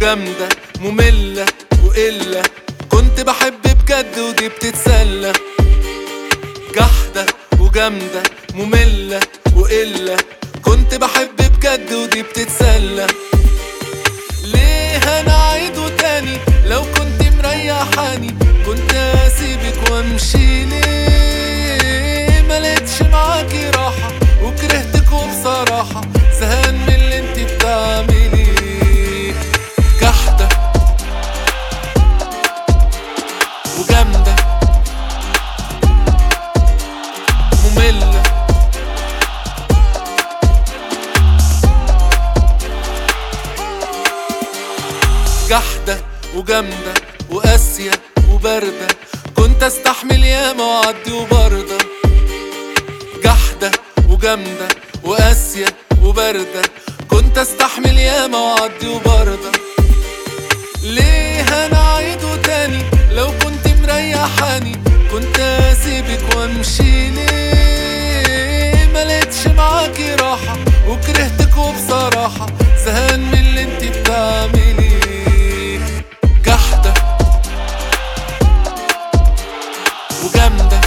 وجامدة مملة وقلة كنت بحب بجد ودي بتتسلى جحدة وجامدة مملة وقلة كنت بحب بجد ودي بتتسلى ليه هنعيده تاني لو كنت مريحاني كنت اسيبك وامشي ليه ملقتش معاكي راحة وكرهتك وبصراحة زهقان من اللي انت بتعمليه جحدة وجامدة مملة جحدة وجامدة وقاسية وباردة كنت استحمل ياما واعدي وباردة جحدة وجامدة وقاسية وباردة كنت استحمل ياما واعدي وباردة ليه هنعيده تاني لو كنت مريحاني كنت اسيبك وامشي ليه ملقتش معاكي راحة وكرهتك وبصراحة زهقان من اللي انت بتعمليه جحدة وجامدة